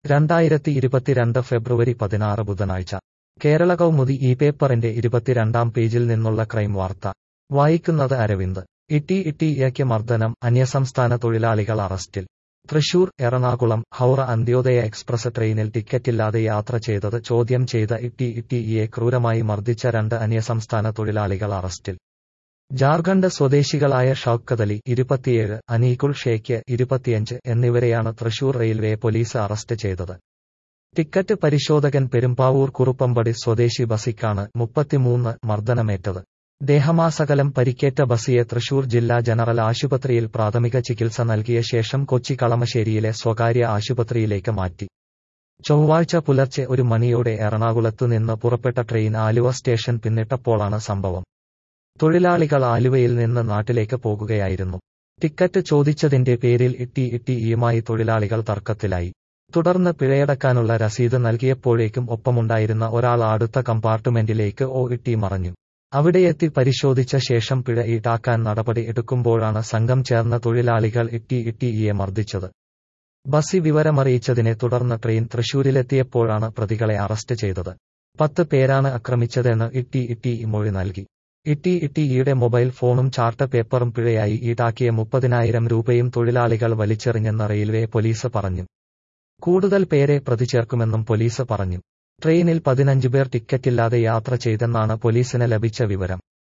രണ്ടായിരത്തി ഇരുപത്തിരണ്ട് ഫെബ്രുവരി പതിനാറ് ബുധനാഴ്ച കേരള കൗമുദി ഈ പേപ്പറിന്റെ ഇരുപത്തിരണ്ടാം പേജിൽ നിന്നുള്ള ക്രൈം വാർത്ത വായിക്കുന്നത് അരവിന്ദ് ഇട്ടി ഇട്ടിയയ്ക്ക് മർദ്ദനം അന്യസംസ്ഥാന തൊഴിലാളികൾ അറസ്റ്റിൽ തൃശൂർ എറണാകുളം ഹൗറ അന്ത്യോദയ എക്സ്പ്രസ് ട്രെയിനിൽ ടിക്കറ്റില്ലാതെ യാത്ര ചെയ്തത് ചോദ്യം ചെയ്ത ഇട്ടി ഇട്ടിയെ ക്രൂരമായി മർദ്ദിച്ച രണ്ട് അന്യസംസ്ഥാന തൊഴിലാളികൾ അറസ്റ്റിൽ ജാർഖണ്ഡ് സ്വദേശികളായ ഷൌക്കത്ത് അലി ഇരുപത്തിയേഴ് അനീകുൾ ഷേഖ് ഇരുപത്തിയഞ്ച് എന്നിവരെയാണ് തൃശൂർ റെയിൽവേ പോലീസ് അറസ്റ്റ് ചെയ്തത് ടിക്കറ്റ് പരിശോധകൻ പെരുമ്പാവൂർ കുറുപ്പമ്പടി സ്വദേശി ബസിക്കാണ് മുപ്പത്തിമൂന്ന് മർദ്ദനമേറ്റത് ദേഹമാസകലം പരിക്കേറ്റ ബസിയെ തൃശൂർ ജില്ലാ ജനറൽ ആശുപത്രിയിൽ പ്രാഥമിക ചികിത്സ നൽകിയ ശേഷം കൊച്ചി കളമശ്ശേരിയിലെ സ്വകാര്യ ആശുപത്രിയിലേക്ക് മാറ്റി ചൊവ്വാഴ്ച പുലർച്ചെ ഒരു മണിയോടെ എറണാകുളത്തു നിന്ന് പുറപ്പെട്ട ട്രെയിൻ ആലുവ സ്റ്റേഷൻ പിന്നിട്ടപ്പോഴാണ് സംഭവം തൊഴിലാളികൾ ആലുവയിൽ നിന്ന് നാട്ടിലേക്ക് പോകുകയായിരുന്നു ടിക്കറ്റ് ചോദിച്ചതിന്റെ പേരിൽ ഇട്ടി ഇട്ടിയുമായി തൊഴിലാളികൾ തർക്കത്തിലായി തുടർന്ന് പിഴയടക്കാനുള്ള രസീത് നൽകിയപ്പോഴേക്കും ഒപ്പമുണ്ടായിരുന്ന ഒരാൾ അടുത്ത കമ്പാർട്ട്മെന്റിലേക്ക് ഓ ഇട്ടി മറഞ്ഞു അവിടെയെത്തി പരിശോധിച്ച ശേഷം പിഴ ഈടാക്കാൻ നടപടി എടുക്കുമ്പോഴാണ് സംഘം ചേർന്ന തൊഴിലാളികൾ ഇട്ടി ഇട്ടിയെ മർദ്ദിച്ചത് ബസി വിവരമറിയിച്ചതിനെ തുടർന്ന് ട്രെയിൻ തൃശൂരിലെത്തിയപ്പോഴാണ് പ്രതികളെ അറസ്റ്റ് ചെയ്തത് പത്ത് പേരാണ് ആക്രമിച്ചതെന്ന് ഇട്ടി ഇട്ടി മൊഴി നൽകി ഇട്ടി ഇട്ടിയുടെ മൊബൈൽ ഫോണും ചാർട്ട് പേപ്പറും പിഴയായി ഈടാക്കിയ മുപ്പതിനായിരം രൂപയും തൊഴിലാളികൾ വലിച്ചെറിഞ്ഞെന്ന് റെയിൽവേ പോലീസ് പറഞ്ഞു കൂടുതൽ പേരെ പ്രതിചേർക്കുമെന്നും പോലീസ് പറഞ്ഞു ട്രെയിനിൽ പതിനഞ്ച് പേർ ടിക്കറ്റില്ലാതെ യാത്ര ചെയ്തെന്നാണ് പോലീസിന് ലഭിച്ച വിവരം